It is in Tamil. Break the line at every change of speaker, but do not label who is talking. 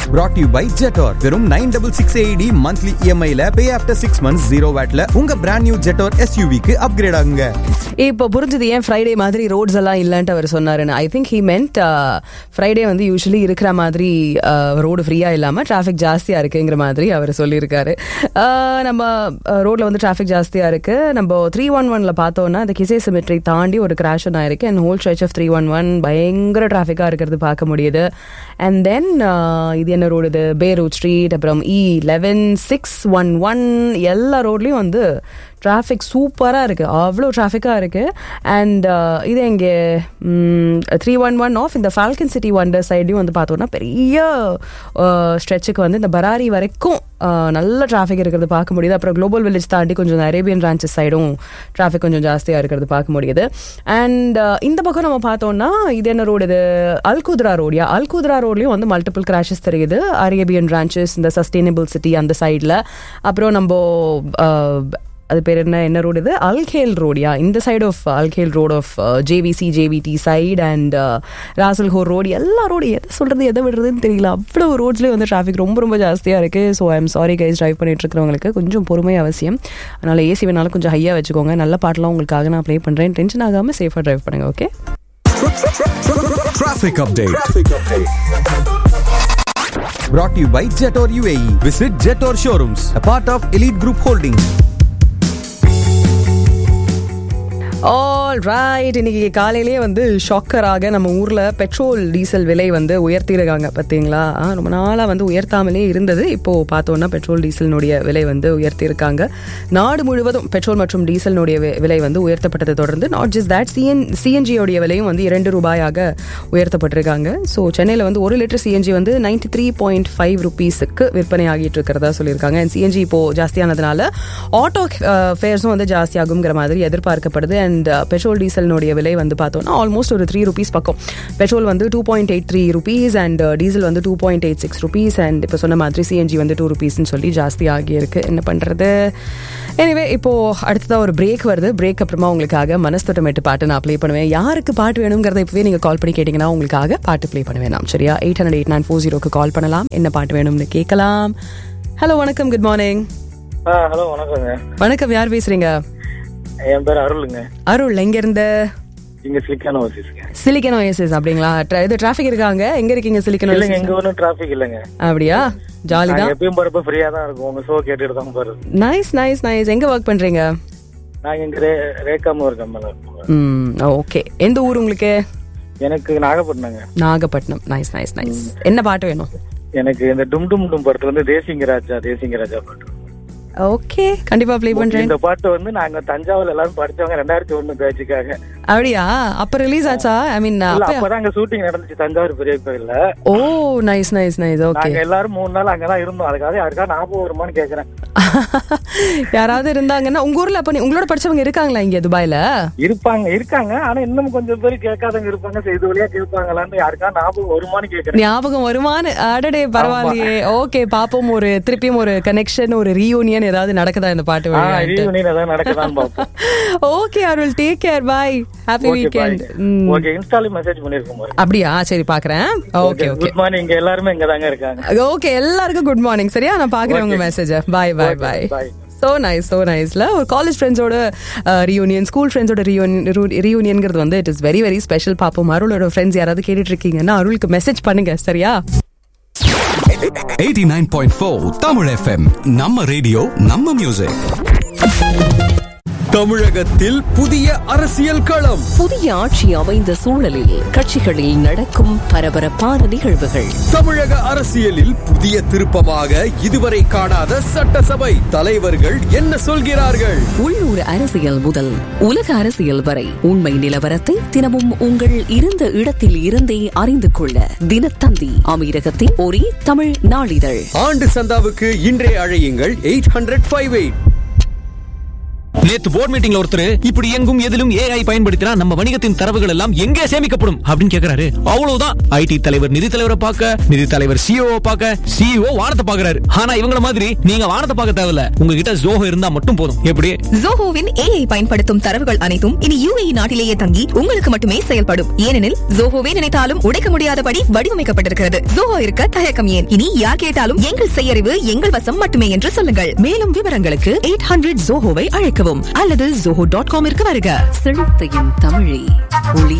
brought to you by Jetor வெறும் nine double six AED monthly இஎம்ஐல pay after six months zero வேட்ல உங்க பிராண்ட் நியூ ஜெட்டோர் எஸ்யூவிக்கு அப்கிரேட் ஆகுங்க
இப்போ புரிஞ்சது ஏன் ஃப்ரைடே மாதிரி ரோட்ஸ் எல்லாம் இல்லைன்ட்டு அவர் சொன்னாருன்னு I think he meant Friday வந்து யூஸ்வலி இருக்கிற மாதிரி ரோடு ஃப்ரீயாக இல்லாமல் டிராஃபிக் ஜாஸ்தியாக இருக்குங்கிற மாதிரி அவர் சொல்லியிருக்காரு Uh, நம்ம ரோட்ல வந்து டிராஃபிக் ஜாஸ்தியாக இருக்கு நம்ம த்ரீ ஒன் ஒன்ல பார்த்தோம்னா அந்த கிசே சிமெட்ரி தாண்டி ஒரு கிராஷ் ஒன்று ஆயிருக்கு and whole stretch of three one one பயங்கர டிராஃபிக்காக இருக்கிறது பார்க்க முடியுது அண்ட் தென் இது என்ன ரோடு இது பேரூட் ஸ்ட்ரீட் அப்புறம் E eleven six one one எல்லா ரோட்லேயும் வந்து டிராஃபிக் சூப்பராக இருக்குது அவ்வளோ டிராஃபிக்காக இருக்குது அண்ட் இது எங்கே த்ரீ ஒன் ஒன் ஆஃப் இந்த ஃபால்கன் சிட்டி ஒண்டர் சைட்லையும் வந்து பார்த்தோன்னா பெரிய ஸ்ட்ரெச்சுக்கு வந்து இந்த பராரி வரைக்கும் uh, நல்ல டிராஃபிக் இருக்கிறது பார்க்க முடியுது அப்புறம் குளோபல் வில்லேஜ் தாண்டி கொஞ்சம் அரேபியன் ரான்ச்சஸ் சைடும் டிராஃபிக் கொஞ்சம் ஜாஸ்தியாக இருக்கிறது பார்க்க முடியுது அண்ட் இந்த பக்கம் நம்ம பார்த்தோம்னா இது என்ன ரோடு இது அல்குத்ரா ரோடியா அல்குத்ரா ரோட்லேயும் வந்து மல்டிபிள் கிராஷஸ் தெரியுது அரேபியன் ரான்ச்சஸ் இந்த சஸ்டைனபிள் சிட்டி அந்த சைடில் அப்புறம் நம்ம uh, அது பேர் என்ன என்ன ரோடு இது அல்கேல் ரோடியா இந்த side of Al Khail road of JVC JVT side and Ras Al Khor road எல்லா ரோடு எதை சொல்றது எதை விடுறதுன்னு தெரியல அவ்வளோ ரோட்ஸ்லேயே வந்து டிராஃபிக் ரொம்ப ரொம்ப ஜாஸ்தியாக இருக்குது so I'm sorry guys drive பண்ணிட்டு இருக்கிறவங்களுக்கு கொஞ்சம் பொறுமை அவசியம் அதனால் ஏசி வேணாலும் கொஞ்சம் ஹையாக வச்சுக்கோங்க நல்ல பாட்டெலாம் உங்களுக்காக நான் ப்ளே பண்ணுறேன் டென்ஷன் ஆகாமல் சேஃபாக டிரைவ் பண்ணுங்க okay
Traffic update. Brought to you by Jetor UAE. Visit Jetor showrooms, a part of Elite Group Holdings.
All right இன்னைக்கு காலையிலேயே வந்து ஷாக்கராக நம்ம ஊரில் பெட்ரோல் டீசல் விலை வந்து உயர்த்திருக்காங்க பார்த்தீங்களா ஆ, ரொம்ப நாளாக வந்து உயர்த்தாமலே இருந்தது இப்போது பார்த்தோன்னா பெட்ரோல் டீசலினுடைய விலை வந்து உயர்த்தியிருக்காங்க நாடு முழுவதும் பெட்ரோல் மற்றும் டீசலினுடைய வி- விலை வந்து உயர்த்தப்பட்டதை தொடர்ந்து நாட் ஜஸ்ட் தட் சிஎன் சிஎன்ஜியோடைய விலையும் வந்து இரண்டு ரூபாயாக உயர்த்தப்பட்டிருக்காங்க ஸோ சென்னையில் வந்து ஒரு லிட்டர் சிஎன்ஜி வந்து நைன்டி த்ரீ பாயிண்ட் ஃபைவ் ருபீஸுக்கு விற்பனை ஆகிட்டு இருக்கிறதா சொல்லியிருக்காங்க அண்ட் சிஎன்ஜி இப்போ ஜாஸ்தியானதுனால ஆட்டோ ஃபேர்ஸும் வந்து ஜாஸ்தியாகுங்கிற மாதிரி எதிர்பார்க்கப்படுது அண்ட் பெட்ரோல் டீசலினுடைய விலை வந்து பார்த்தோம்னா ஆல்மோஸ்ட் ஒரு த்ரீ ருபீஸ் பக்கம் பெட்ரோல் வந்து two point eight three rupees and diesel வந்து two point eight six rupees and இப்போ சொன்ன மாதிரி சிஎன்ஜி வந்து டூ ருபீஸ்னு சொல்லி ஜாஸ்தி ஆகியிருக்கு என்ன பண்ணுறது எனிவே இப்போ அடுத்ததாக ஒரு பிரேக் வருது பிரேக் அப்புறமா உங்களுக்காக மனஸ்தோட்டமேட்டு பாட்டு நான் ப்ளே பண்ணுவேன் யாருக்கு பாட்டு வேணுங்கிறத இப்போவே நீங்கள் கால் பண்ணி கேட்டிங்கன்னா உங்களுக்காக பாட்டு ப்ளே பண்ணுவேன் நான் சரியா eight hundred eight nine four ஜீரோக்கு கால் பண்ணலாம் என்ன பாட்டு வேணும்னு கேட்கலாம் ஹலோ வணக்கம் குட் மார்னிங்
ஆ ஹலோ வணக்கங்க
வணக்கம் யார் பேசுறீங்க
என் பேர் அருளுங்க
அருள் எங்க இருந்து
இங்க சிலிக்கான ஓசிஸ்ங்க
சிலிக்கன் ஓஎஸ்எஸ் அப்படிங்களா Tra- இது டிராஃபிக் இருக்காங்க எங்க இருக்கீங்க சிலிக்கன்
இல்லைங்க
ஓஎஸ்எஸ்
எங்க ஒன்றும் டிராஃபிக் இல்லைங்க
அப்படியா ஜாலி
நாங்க
தான்
எப்பயும் போறப்ப ஃப்ரீயா தான் இருக்கும் உங்க ஷோ கேட்டுட்டு தான் போறது
நைஸ் நைஸ் நைஸ் எங்க ஒர்க் பண்றீங்க
நாங்க இங்க ரே ரேக்காம ஒரு கம்பெனில இருக்கோம்
ம் ஓகே எந்த ஊர் உங்களுக்கு
எனக்கு நாகப்பட்டினங்க
நாகப்பட்டினம் நைஸ் நைஸ் நைஸ் என்ன பாட்டு வேணும்
எனக்கு இந்த டும் டும் டும் படத்துல வந்து தேசிங்க ராஜா தேசிங்க ராஜா பாட்டு
ஓகே கண்டிப்பா ப்ளே பண்றேன்
இந்த பாட்டு வந்து நாங்க தஞ்சாவூர்ல எல்லாரும் படிச்சவங்க ரெண்டாயிரத்தி ஒண்ணு பேச்சுக்காக
அப்படியா அப்ப ரிலீஸ் ஆச்சா ஐ மீன்
இல்ல
அப்ப
அப்பதான் அங்க ஷூட்டிங் நடந்துச்சு தஞ்சாவூர் பெரிய கோயில்ல
oh nice nice nice okay
நாங்க எல்லாரும் மூணு நாள் அங்கதான் இருந்தோம் அதுக்காக யாருக்கா ஞாபகம் வருமான்னு கேக்குறேன்
யாராவது இருந்தாங்கன்னா உங்க ஊர்ல அப்ப நீ- உங்களோட படிச்சவங்க இருக்காங்களா இங்க துபாயில
இருப்பாங்க இருக்காங்க ஆனா இன்னும் கொஞ்சம் பேர் கேட்காதவங்க இருப்பாங்க செய்து வழியா கேட்பாங்களான்னு யாருக்கா ஞாபகம் வருமான்னு கேக்குறேன்
ஞாபகம் வருமானு அடடே பரவாயில்லையே ஓகே பாப்போம் ஒரு திருப்பியும் ஒரு கனெக்ஷன் ஒரு ரீயூனியன் ஏதாவது நடக்குதா இந்த பாட்டு
ஆ
வழியா
ரீயூனியன் ஏதாவது நடக்குதான்னு பாப்போம்
okay Arul take care bye happy
okay
weekend
okay இன்ஸ்டால மெசேஜ் பண்ணிருக்கோம் பாரு
அப்படியா சரி பாக்குறேன் ஓகே ஓகே
குட் மார்னிங் இங்க எல்லாருமே இங்க தாங்க இருக்காங்க
ஓகே எல்லாருக்கும் குட் மார்னிங் சரியா நான் பாக்குறேன் உங்க message bye bye bye
bye
so nice so நைஸ்ல ஒரு காலேஜ் ஃப்ரெண்ட்ஸோட ரியூனியன் ஸ்கூல் ஃப்ரெண்ட்ஸோட ரியூனியன்ங்கிறது வந்து it is very very special பார்ப்போம் அருளோட ஃப்ரெண்ட்ஸ் யாராவது கேட்டுட்டு இருக்கீங்கன்னா அருளுக்கு மெசேஜ் பண்ணுங்க சரியா
89.4 தமிழ் எஃப்எம் நம்ம ரேடியோ நம்ம மியூசிக்
தமிழகத்தில் புதிய அரசியல் களம்
புதிய ஆட்சி அமைந்த சூழலில் கட்சிகளில் நடக்கும் பரபரப்பான நிகழ்வுகள்
தமிழக அரசியலில் புதிய திருப்பமாக இதுவரை காணாத சட்டசபை தலைவர்கள் என்ன சொல்கிறார்கள்
உள்ளூர் அரசியல் முதல் உலக அரசியல் வரை உண்மை நிலவரத்தை தினமும் உங்கள் இருந்த இடத்தில் இருந்தே அறிந்து கொள்ள தினத்தந்தி அமீரகத்தின் ஒரே தமிழ் நாளிதழ்
ஆண்டு சந்தாவுக்கு இன்றே அழையுங்கள் எயிட் ஹண்ட்ரட் ஃபைவ் எயிட்
நேத்து போர்ட் மீட்டிங்ல ஒருத்தர் இப்படி எங்கும் எதிலும் ஏஐ பயன்படுத்தினா நம்ம வணிகத்தின் தரவுகள் எல்லாம் எங்கே சேமிக்கப்படும் அப்படின்னு கேக்குறாரு அவ்வளவுதான் ஐடி தலைவர் நிதி தலைவரை பார்க்க நிதி தலைவர் சிஓ பார்க்க சிஓ வானத்தை பாக்குறாரு ஆனா இவங்கள மாதிரி நீங்க வானத்தை பார்க்க தேவையில்ல உங்ககிட்ட ஜோஹோ இருந்தா மட்டும் போதும் எப்படி
ஜோஹோவின் ஏஐ பயன்படுத்தும் தரவுகள் அனைத்தும் இனி யுஏஇ நாட்டிலேயே தங்கி உங்களுக்கு மட்டுமே செயல்படும் ஏனெனில் ஜோஹோவே நினைத்தாலும் உடைக்க முடியாதபடி வடிவமைக்கப்பட்டிருக்கிறது ஜோஹோ இருக்க தயக்கம் ஏன் இனி யார் கேட்டாலும் எங்கள் செய்யறிவு எங்கள் வசம் மட்டுமே என்று சொல்லுங்கள்
மேலும் விவரங்களுக்கு எயிட் ஹண்ட்ரட் ஜோஹோவை அழைக்கவும் அல்லது ஜோஹோ டாட் காமிற்கு வருக செழித்தையும் தமிழே ஒளி